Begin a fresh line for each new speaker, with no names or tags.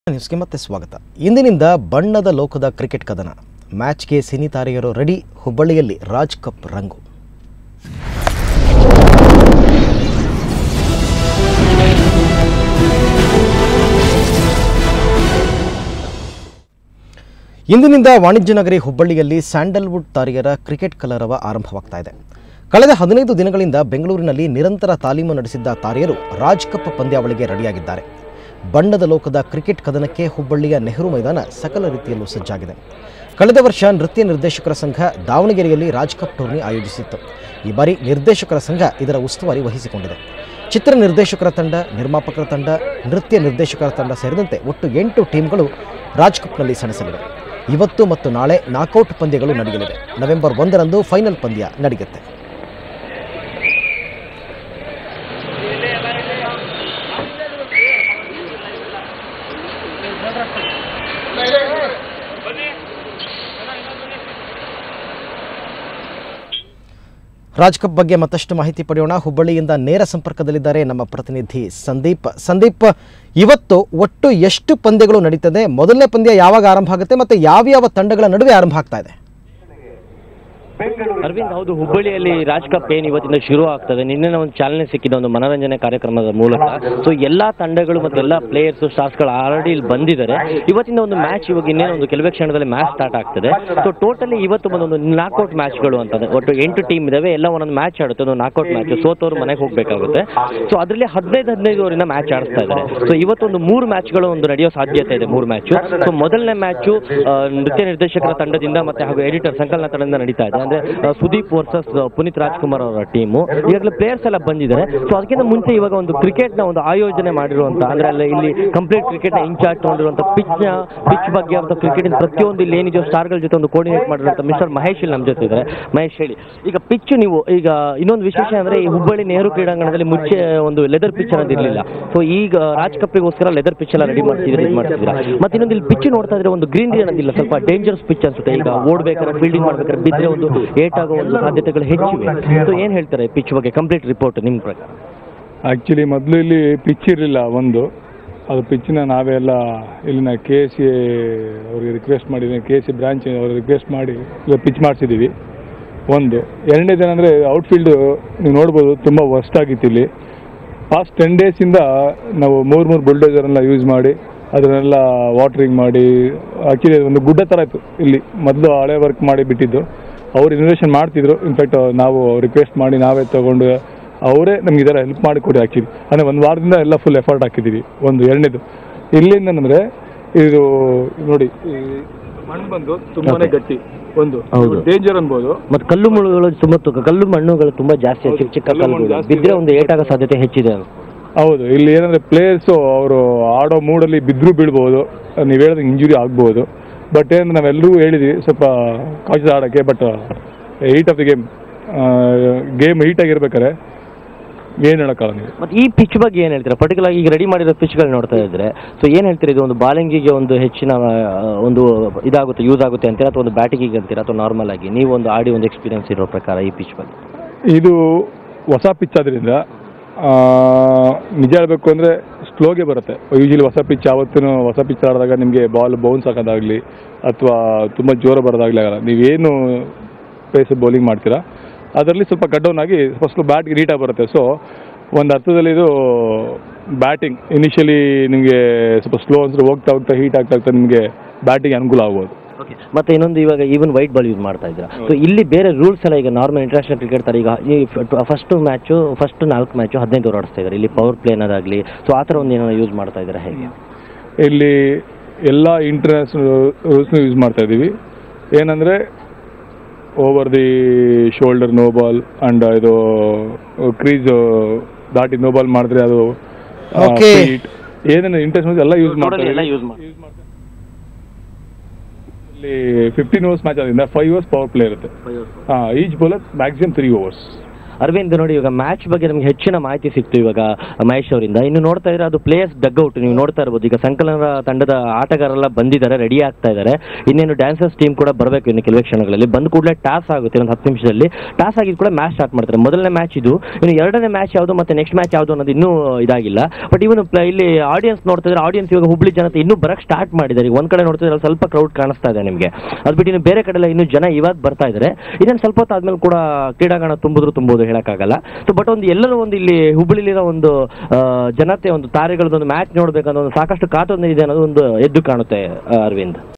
ನ್ಯೂಸ್ಗೆ ಮತ್ತೆ ಸ್ವಾಗತ ಇಂದಿನಿಂದ ಬಣ್ಣದ ಲೋಕದ ಕ್ರಿಕೆಟ್ ಕದನ ಮ್ಯಾಚ್ಗೆ ಸಿನಿ ತಾರೆಯರು ರೆಡಿ ಹುಬ್ಬಳ್ಳಿಯಲ್ಲಿ ರಾಜ್ ಕಪ್ ರಂಗು ಇಂದಿನಿಂದ ವಾಣಿಜ್ಯ ನಗರಿ ಹುಬ್ಬಳ್ಳಿಯಲ್ಲಿ ಸ್ಯಾಂಡಲ್ವುಡ್ ತಾರೆಯರ ಕ್ರಿಕೆಟ್ ಕಲರವ ಆರಂಭವಾಗ್ತಾ ಇದೆ ಕಳೆದ ಹದಿನೈದು ದಿನಗಳಿಂದ ಬೆಂಗಳೂರಿನಲ್ಲಿ ನಿರಂತರ ತಾಲೀಮು ನಡೆಸಿದ್ದ ತಾರೆಯರು ರಾಜ್ ಕಪ್ ಪಂದ್ಯಾವಳಿಗೆ ರೆಡಿಯಾಗಿದ್ದಾರೆ ಬಣ್ಣದ ಲೋಕದ ಕ್ರಿಕೆಟ್ ಕದನಕ್ಕೆ ಹುಬ್ಬಳ್ಳಿಯ ನೆಹರು ಮೈದಾನ ಸಕಲ ರೀತಿಯಲ್ಲೂ ಸಜ್ಜಾಗಿದೆ ಕಳೆದ ವರ್ಷ ನೃತ್ಯ ನಿರ್ದೇಶಕರ ಸಂಘ ದಾವಣಗೆರೆಯಲ್ಲಿ ರಾಜ್ ಕಪ್ ಟೂರ್ನಿ ಆಯೋಜಿಸಿತ್ತು ಈ ಬಾರಿ ನಿರ್ದೇಶಕರ ಸಂಘ ಇದರ ಉಸ್ತುವಾರಿ ವಹಿಸಿಕೊಂಡಿದೆ ಚಿತ್ರ ನಿರ್ದೇಶಕರ ತಂಡ ನಿರ್ಮಾಪಕರ ತಂಡ ನೃತ್ಯ ನಿರ್ದೇಶಕರ ತಂಡ ಸೇರಿದಂತೆ ಒಟ್ಟು ಎಂಟು ಟೀಮ್ಗಳು ರಾಜ್ ಕಪ್ನಲ್ಲಿ ಸೆಣಸಲಿವೆ ಇವತ್ತು ಮತ್ತು ನಾಳೆ ನಾಕೌಟ್ ಪಂದ್ಯಗಳು ನಡೆಯಲಿವೆ ನವೆಂಬರ್ ಒಂದರಂದು ಫೈನಲ್ ಪಂದ್ಯ ನಡೆಯುತ್ತೆ ರಾಜ್ ಕಪ್ ಬಗ್ಗೆ ಮತ್ತಷ್ಟು ಮಾಹಿತಿ ಪಡೆಯೋಣ ಹುಬ್ಬಳ್ಳಿಯಿಂದ ನೇರ ಸಂಪರ್ಕದಲ್ಲಿದ್ದಾರೆ ನಮ್ಮ ಪ್ರತಿನಿಧಿ ಸಂದೀಪ್ ಸಂದೀಪ್ ಇವತ್ತು ಒಟ್ಟು ಎಷ್ಟು ಪಂದ್ಯಗಳು ನಡೀತದೆ ಮೊದಲನೇ ಪಂದ್ಯ ಯಾವಾಗ ಆರಂಭ ಆಗುತ್ತೆ ಮತ್ತೆ ಯಾವ್ಯಾವ ತಂಡಗಳ ನಡುವೆ ಆರಂಭ ಆಗ್ತಾ ಇದೆ
ಅರವಿಂದ್ ಹೌದು ಹುಬ್ಬಳ್ಳಿಯಲ್ಲಿ ರಾಜ್ ಕಪ್ ಏನ್ ಇವತ್ತಿಂದ ಶುರು ಆಗ್ತದೆ ನಿನ್ನೆ ಒಂದು ಚಾಲನೆ ಸಿಕ್ಕಿದ ಒಂದು ಮನೋರಂಜನೆ ಕಾರ್ಯಕ್ರಮದ ಮೂಲಕ ಸೊ ಎಲ್ಲಾ ತಂಡಗಳು ಮತ್ತು ಎಲ್ಲಾ ಪ್ಲೇಯರ್ಸ್ ಸ್ಟಾರ್ಸ್ಗಳು ಆಲ್ರೆಡಿ ಇಲ್ಲಿ ಬಂದಿದ್ದಾರೆ ಇವತ್ತಿಂದ ಒಂದು ಮ್ಯಾಚ್ ಇವಾಗ ಇನ್ನೇನು ಒಂದು ಕೆಲವೇ ಕ್ಷಣದಲ್ಲಿ ಮ್ಯಾಚ್ ಸ್ಟಾರ್ಟ್ ಆಗ್ತದೆ ಸೊ ಟೋಟಲಿ ಇವತ್ತು ಬಂದೊಂದು ನಾಕ್ಔಟ್ ಮ್ಯಾಚ್ಗಳು ಅಂತಂದ್ರೆ ಒಟ್ಟು ಎಂಟು ಟೀಮ್ ಇದಾವೆ ಎಲ್ಲ ಒಂದೊಂದು ಮ್ಯಾಚ್ ಆಡುತ್ತೆ ಒಂದು ನಾಕ್ಔಟ್ ಮ್ಯಾಚ್ ಸೋತವ್ರು ಮನೆಗೆ ಹೋಗ್ಬೇಕಾಗುತ್ತೆ ಸೊ ಅದರಲ್ಲಿ ಹದಿನೈದು ಹದಿನೈದು ಓವರಿಂದ ಮ್ಯಾಚ್ ಆಡಿಸ್ತಾ ಇದ್ದಾರೆ ಸೊ ಇವತ್ತೊಂದು ಮೂರು ಮ್ಯಾಚ್ಗಳು ಒಂದು ನಡೆಯೋ ಸಾಧ್ಯತೆ ಇದೆ ಮೂರು ಮ್ಯಾಚ್ ಸೊ ಮೊದಲನೇ ಮ್ಯಾಚು ನೃತ್ಯ ನಿರ್ದೇಶಕರ ತಂಡದಿಂದ ಮತ್ತೆ ಹಾಗೂ ಎಡಿಟರ್ ಸಂಕಲನ ತಂಡದಿಂದ ನಡೀತಾ ಇದೆ ಅಂದ್ರೆ ಆ, ಸುದೀಪ್ ವರ್ಸಸ್ ಪುನೀತ್ ರಾಜ್ಕುಮಾರ್ ಅವರ ಟೀಮು ಈಗಾಗಲೇ ಪ್ಲೇಯರ್ಸ್ ಎಲ್ಲ ಬಂದಿದ್ದಾರೆ ಸೊ ಅದಕ್ಕಿಂತ ಮುಂಚೆ ಇವಾಗ ಒಂದು ಕ್ರಿಕೆಟ್ ನ ಒಂದು ಆಯೋಜನೆ ಮಾಡಿರುವಂತ ಅಂದ್ರೆ ಅಲ್ಲಿ ಇಲ್ಲಿ ಕಂಪ್ಲೀಟ್ ಕ್ರಿಕೆಟ್ ನ ಇನ್ಚಾರ್ಜ್ ತಗೊಂಡಿರುವಂತ ಪಿಚ್ ನ ಪಿಚ್ ಬಗ್ಗೆ ಅಂತ ಕ್ರಿಕೆಟ್ ಪ್ರತಿಯೊಂದು ಇಲ್ಲಿ ಏನಿದೆಯೋ ಸ್ಟಾರ್ಗಳ ಜೊತೆ ಒಂದು ಕೋರ್ಡಿನೇಟ್ ಮಾಡಿರುವಂತ ಮಿಸ್ಟರ್ ಮಹೇಶ್ ಇಲ್ಲಿ ನಮ್ಮ ಜೊತೆ ಇದ್ದಾರೆ ಮಹೇಶ್ ಹೇಳಿ ಈಗ ಪಿಚ್ ನೀವು ಈಗ ಇನ್ನೊಂದು ವಿಶೇಷ ಅಂದ್ರೆ ಈ ಹುಬ್ಬಳ್ಳಿ ನೆಹರು ಕ್ರೀಡಾಂಗಣದಲ್ಲಿ ಮುಂಚೆ ಒಂದು ಲೆದರ್ ಪಿಚ್ ಅನ್ನೋದು ಇರಲಿಲ್ಲ ಸೊ ಈಗ ರಾಜ್ ಕಪ್ಪಿಗೋಸ್ಕರ ಲೆದರ್ ಪಿಚ್ ಎಲ್ಲ ರೆಡಿ ಮಾಡ್ತಿದ್ರೆ ಇದು ಮಾಡ್ತಿದ್ದೀರಾ ಮತ್ತೆ ಇನ್ನೊಂದು ಇಲ್ಲಿ ಪಿಚ್ ನೋಡ್ತಾ ಇದ್ರೆ ಒಂದು ಗ್ರೀನ್ ಅನ್ನೋದಿಲ್ಲ ಸ್ವಲ್ಪ ಡೇಂಜರಸ್ ಪಿಚ್ ಅನ್ಸುತ್ತೆ ಈಗ ಓಡ್ಬೇಕಾದ್ರೆ ಫೀಲ್ಡಿಂಗ್ ಮಾಡ್ಬೇಕಾದ್ರೆ ಬಿದ್ದರೆ ಒಂದು ಏಟ್ ಆಗೋ ಒಂದು ಸಾಧ್ಯತೆಗಳು ಹೆಚ್ಚಿವೆ ಸೊ ಏನ್ ಹೇಳ್ತಾರೆ ಪಿಚ್ ಬಗ್ಗೆ ಕಂಪ್ಲೀಟ್ ರಿಪೋರ್ಟ್ ನಿಮ್ಮ ಪ್ರಕಾರ
ಆ್ಯಕ್ಚುಲಿ ಮೊದಲು ಇಲ್ಲಿ ಪಿಚ್ ಇರಲಿಲ್ಲ ಒಂದು ಅದು ಪಿಚ್ನ ನಾವೇ ಎಲ್ಲ ಇಲ್ಲಿನ ಕೆ ಎಸ್ ಸಿ ಅವ್ರಿಗೆ ರಿಕ್ವೆಸ್ಟ್ ಮಾಡಿದ್ದೀವಿ ಕೆ ಎಸ್ ಸಿ ಬ್ರಾಂಚ್ ಅವ್ರಿಗೆ ರಿಕ್ವೆಸ್ಟ್ ಮಾಡಿ ಈಗ ಪಿಚ್ ಮಾಡಿಸಿದ್ದೀವಿ ಒಂದು ಎರಡನೇದೇನೆಂದರೆ ಔಟ್ಫೀಲ್ಡು ನೀವು ನೋಡ್ಬೋದು ತುಂಬ ವರ್ಸ್ಟ್ ಆಗಿತ್ತು ಇಲ್ಲಿ ಪಾಸ್ಟ್ ಟೆನ್ ಡೇಸಿಂದ ನಾವು ಮೂರು ಮೂರು ಬುಲ್ಡೋಸರ್ನೆಲ್ಲ ಯೂಸ್ ಮಾಡಿ ಅದನ್ನೆಲ್ಲ ವಾಟ್ರಿಂಗ್ ಮಾಡಿ ಆ್ಯಕ್ಚುಲಿ ಒಂದು ಗುಡ್ಡ ಥರ ಇತ್ತು ಇಲ್ಲಿ ಮೊದಲು ಹಳೆ ವರ್ಕ್ ಮಾಡಿ ಬಿಟ್ಟಿದ್ದು ಅವ್ರು ಇನ್ವೆಷನ್ ಮಾಡ್ತಿದ್ರು ಇನ್ಫ್ಯಾಕ್ಟ್ ನಾವು ರಿಕ್ವೆಸ್ಟ್ ಮಾಡಿ ನಾವೇ ತಗೊಂಡು ಅವರೇ ನಮ್ಗೆ ಇದರ ಹೆಲ್ಪ್ ಮಾಡಿ ಕೊಡಿ ಆ್ಯಕ್ಚುಲಿ ಅಂದರೆ ಒಂದು ವಾರದಿಂದ ಎಲ್ಲ ಫುಲ್ ಎಫರ್ಟ್ ಹಾಕಿದ್ದೀವಿ ಒಂದು ಎರಡನೇದು ಇಲ್ಲಿಂದಂದ್ರೆ ಇದು ನೋಡಿ ಈ ಮಣ್ಣು ಬಂದು ತುಂಬಾನೇ ಗಟ್ಟಿ ಒಂದು
ಹೌದು.
ಡೇಂಜರ್ ಅನ್ಬೋದು
ಮತ್ತೆ ಕಲ್ಲು ಮುಳ್ಳುಗಳು ತುಂಬಾ ತು- ಕಲ್ಲು ಮಣ್ಣುಗಳು ತುಂಬಾ ಜಾಸ್ತಿ ಚಿಕ್ಕ ಚಿಕ್ಕ
ಕಲ್ಲು ಮಣ್ಣು
ಕಲ್ಲುಗಳು
ಜಾಸ್ತಿ
ಬಿದ್ದರೆ ಒಂದು ಏಟಾಗೋ ಸಾಧ್ಯತೆ ಹೆಚ್ಚಿದೆ
ಹೌದು ಇಲ್ಲಿ ಏನಂದ್ರೆ ಪ್ಲೇಯರ್ಸು ಅವರು ಆಡೋ ಮೂಡಲ್ಲಿ ಬಿದ್ದರೂ ಬೀಳ್ಬೋದು ನೀವು ಹೇಳಿದ್ರೆ ಇಂಜುರಿ ಆಗ್ಬೋದು ಬಟ್ ಏನು ನಾವೆಲ್ಲರೂ ಹೇಳಿದ್ವಿ ಸ್ವಲ್ಪ ಕಾಶಸ್ ಆಡೋಕ್ಕೆ but eight of the game game heat ಆಗಿರ್ಬೇಕಾರೆ ಏನು ಹೇಳೋಕ್ಕಾಗಲ್ಲ ನೀವು
ಮತ್ತೆ ಈ ಪಿಚ್ ಬಗ್ಗೆ ಏನ್ ಹೇಳ್ತೀರಾ ಪರ್ಟಿಕ್ಯುಲರ್ ಈಗ ರೆಡಿ ಮಾಡಿರೋ ಪಿಚ್ಗಳು ನೋಡ್ತಾ ಇದ್ರೆ ಸೊ ಏನ್ ಹೇಳ್ತೀರಾ ಇದು ಒಂದು ಬಾಲಿಂಗಿಗೆ ಒಂದು ಹೆಚ್ಚಿನ ಆ, ಒಂದು ಇದಾಗುತ್ತೆ ಯೂಸ್ ಆಗುತ್ತೆ ಅಂತೀರಾ ಅಥವಾ ಒಂದು ಬ್ಯಾಟಿಂಗಿಗೆ ಅಂತೀರಾ ಅಥವಾ ನಾರ್ಮಲ್ ಆಗಿ ನೀವು ಒಂದು ಆಡಿ ಒಂದು ಎಕ್ಸ್ಪೀರಿಯನ್ಸ್ ಇರೋ ಪ್ರಕಾರ ಈ ಪಿಚ್ ಬಗ್ಗೆ
ಇದು ಹೊಸ ಪಿಚ್ ಆದ್ರಿಂದ ಆ, ನಿಜ ಹೇಳಬೇಕು ಅಂದರೆ ಸ್ಲೋಗೆ ಬರುತ್ತೆ ಯೂಶಲಿ ಹೊಸ ಪಿಚ್ ಯಾವತ್ತೂ ಹೊಸ ಪಿಚ್ ಆಡಿದಾಗ ನಿಮಗೆ ಬಾಲ್ ಬೌನ್ಸ್ ಹಾಕೋದಾಗಲಿ ಅಥವಾ ತುಂಬ ಜೋರ ಬರೋದಾಗಲಿ ಆಗಲ್ಲ ನೀವೇನು ಪೇಸ್ ಬೌಲಿಂಗ್ ಮಾಡ್ತೀರಾ ಅದರಲ್ಲಿ ಸ್ವಲ್ಪ ಕಟ್ ಡೌನ್ ಆಗಿ ಫಸ್ಟ್ ಬ್ಯಾಟ್ಗೆ ನೀಟಾಗಿ ಬರುತ್ತೆ ಸೊ ಒಂದು ಅರ್ಥದಲ್ಲಿ ಇದು ಬ್ಯಾಟಿಂಗ್ ಇನಿಷಿಯಲಿ ನಿಮಗೆ ಸ್ವಲ್ಪ ಸ್ಲೋ ಅಂದರೆ ಹೋಗ್ತಾ ಹೋಗ್ತಾ ಹೀಟ್ ಆಗ್ತಾ ಆಗ್ತಾ ನಿಮಗೆ ಬ್ಯಾಟಿಂಗ್ ಅನುಕೂಲ ಆಗ್ಬೋದು
ಮತ್ತೆ ಇನ್ನೊಂದು ಇವಾಗ ಈವನ್ ವೈಟ್ ಬಾಲ್ ಯೂಸ್ ಮಾಡ್ತಾ ಇದ್ದೀರಾ ಸೊ ಇಲ್ಲಿ ಬೇರೆ ರೂಲ್ಸ್ ಎಲ್ಲ ಈಗ ನಾರ್ಮಲ್ ಇಂಟರ್ನ್ಯಾಷನಲ್ ಕ್ರಿಕೆಟ್ ತರ ಈಗ ಈ ಫಸ್ಟ್ ಮ್ಯಾಚು ಫಸ್ಟ್ ನಾಲ್ಕು ಮ್ಯಾಚು ಹದಿನೈದು ಓವರ್ ಆಡಿಸ್ತಾ ಇದ್ದಾರೆ ಇಲ್ಲಿ ಪವರ್ ಪ್ಲೇ ಅನ್ನೋದಾಗ್ಲಿ ಸೊ ಆ ಥರ ಒಂದು ಏನಾದ್ರು ಯೂಸ್ ಮಾಡ್ತಾ ಇದ್ದಾರೆ ಹೇಗೆ
ಇಲ್ಲಿ ಎಲ್ಲ ಇಂಟರ್ನ್ಯಾಷನಲ್ ರೂಲ್ಸ್ನು ಯೂಸ್ ಮಾಡ್ತಾ ಇದ್ದೀವಿ ಏನಂದರೆ over the shoulder no ball and ಇದು ಕ್ರೀಸ್ ದಾಟಿ ನೋ ಬಾಲ್ ಮಾಡಿದ್ರೆ ಅದು
Okay.
ಏನೇನು ಇಂಟ್ರೆಸ್ಟ್ ಎಲ್ಲ ಯೂಸ್ ಮಾಡ್ತಾ
ಎಲ್ಲ
ಇದ್ದೀವಿ
ಯೂಸ್ ಮಾಡಿ
ಇಲ್ಲಿ ಫಿಫ್ಟೀನ್ ಓವರ್ಸ್ ಮ್ಯಾಚ್ ಆದ್ರಿಂದ ಫೈವ್ ಓವರ್ಸ್ ಪವರ್ ಪ್ಲೇ ಇರುತ್ತೆ ಹಾಂ each bowler maximum three overs
Arvind ನೋಡಿ ಇವಾಗ ಮ್ಯಾಚ್ ಬಗ್ಗೆ ನಮ್ಗೆ ಹೆಚ್ಚಿನ ಮಾಹಿತಿ ಸಿಕ್ತು ಇವಾಗ ಮಹೇಶ್ ಅವರಿಂದ ಇನ್ನು ನೋಡ್ತಾ ಇದ್ರೆ ಅದು ಪ್ಲೇಯರ್ಸ್ ಡಗ್ಔಟ್ ನೀವು ನೋಡ್ತಾ ಇರ್ಬೋದು ಈಗ ಸಂಕಲನ ತಂಡದ ಆಟಗಾರರೆಲ್ಲ ಬಂದಿದ್ದಾರೆ ರೆಡಿ ಆಗ್ತಾ ಇದ್ದಾರೆ ಇನ್ನೇನು ಡ್ಯಾನ್ಸರ್ಸ್ ಟೀಮ್ ಕೂಡ ಬರಬೇಕು ಇನ್ನು ಕೆಲವೇ ಕ್ಷಣಗಳಲ್ಲಿ ಬಂದ ಕೂಡಲೇ ಟಾಸ್ ಆಗುತ್ತೆ ಒಂದು ಹತ್ತು ನಿಮಿಷದಲ್ಲಿ ಟಾಸ್ ಆಗಿದ್ ಕೂಡ ಮ್ಯಾಚ್ ಸ್ಟಾರ್ಟ್ ಮಾಡ್ತಾರೆ ಮೊದಲನೇ ಮ್ಯಾಚ್ ಇದು ಇನ್ನು ಎರಡನೇ ಮ್ಯಾಚ್ ಯಾವುದು ಮತ್ತೆ ನೆಕ್ಸ್ಟ್ ಮ್ಯಾಚ್ ಯಾವುದು ಅನ್ನೋದು ಇನ್ನೂ ಇದಾಗಿಲ್ಲ ಬಟ್ ಇವನು ಪ್ಲ- ಇಲ್ಲಿ ಆಡಿಯನ್ಸ್ ನೋಡ್ತಾ ಇದ್ರೆ ಆಡಿಯನ್ಸ್ ಇವಾಗ ಹುಬ್ಳಿ ಜನತೆ ಇನ್ನೂ ಬರಕ್ ಸ್ಟಾರ್ಟ್ ಮಾಡಿದ್ದಾರೆ ಈಗ ಒಂದ್ ಕಡೆ ನೋಡ್ತಾ ಇದ್ರೆ ಅಲ್ಲಿ ಸ್ವಲ್ಪ ಕ್ರೌಡ್ ಕಾಣಿಸ್ತಾ ಇದೆ ನಿಮಗೆ ಅದು ಬಿಟ್ಟು ಇನ್ನು ಬೇರೆ ಕಡೆ ಎಲ್ಲ ಇನ್ನೂ ಜನ ಇವಾಗ ಬರ್ತಾ ಇದ್ದಾರೆ ಇದನ್ನು ಸ್ವಲ್ಪ ಹೊತ್ತು ಆದ್ಮೇಲೆ ಕೂಡ ಕ್ರೀಡಾಂಗಣ ತುಂಬಿದ್ರು ತುಂಬೋದು ಹೇಳಕ್ಕಾಗಲ್ಲ ಸೊ ಬಟ್ ಒಂದು ಎಲ್ಲರೂ ಒಂದು ಇಲ್ಲಿ ಹುಬ್ಬಳ್ಳಿಲಿರೋ ಒಂದು ಆ, ಜನತೆ ಒಂದು ತಾರೆಗಳದ್ದು ಒಂದು ಮ್ಯಾಚ್ ನೋಡ್ಬೇಕನ್ನೋ ಒಂದು ಸಾಕಷ್ಟು ಕಾತೊಂದು ಇದೆ ಅನ್ನೋದು ಒಂದು ಎದ್ದು ಕಾಣುತ್ತೆ ಆ, ಅರವಿಂದ್